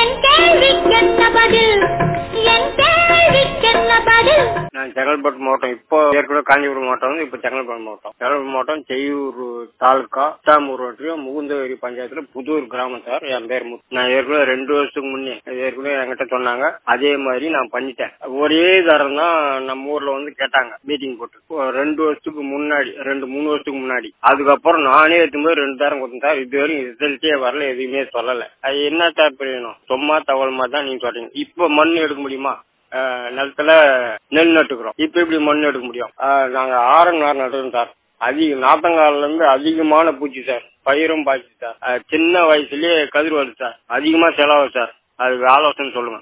என் கேள்விக்கென்ன பதில் என் கேள்விக்கென்ன பதில் நான் செங்கல்பட்டு மாவட்டம் இப்போ ஏற்கனவே காஞ்சிபுரம் மாவட்டம் வந்து இப்போ செங்கல்பட்டு மாவட்டம் செங்கல்பட்டு மாவட்டம் செய்யூர் தாலுக்கா தாமூர் ரோட்டில் முகுந்தவேரி பஞ்சாயத்துல புதூர் கிராமம் சார் என் பேர் முத்து நான் ஏற்கனவே ரெண்டு வருஷத்துக்கு முன்னே ஏற்கனவே என்கிட்ட சொன்னாங்க அதே மாதிரி நான் பண்ணிட்டேன் ஒரே தரம் தான் நம்ம ஊர்ல வந்து கேட்டாங்க மீட்டிங் போட்டு இப்போ ரெண்டு வருஷத்துக்கு முன்னாடி ரெண்டு மூணு வருஷத்துக்கு முன்னாடி அதுக்கப்புறம் நானே எடுத்தும்போது ரெண்டு தரம் கொடுத்தேன் சார் இது வரைக்கும் ரிசல்ட்டே வரல எதுவுமே சொல்லல அது என்ன சார் பிரயோஜனம் சும்மா தகவல் மாதிரி தான் நீங்க சொல்றீங்க இப்போ மண் எடுக்க முடியுமா ஆஹ் நிலத்துல நெல் நட்டுக்கிறோம் இப்ப எப்படி மண் எடுக்க முடியும் ஆஹ் நாங்க ஆரம் நார் நட்டுறோம் சார் அதிக நாத்தங்கால்ல இருந்து அதிகமான பூச்சி சார் பயிரும் பாய்ச்சி சார் ஆஹ் சின்ன வயசுலயே கதிர் வருது சார் அதிகமா செலவு சார் அதுக்கு ஆலோசனை சொல்லுங்க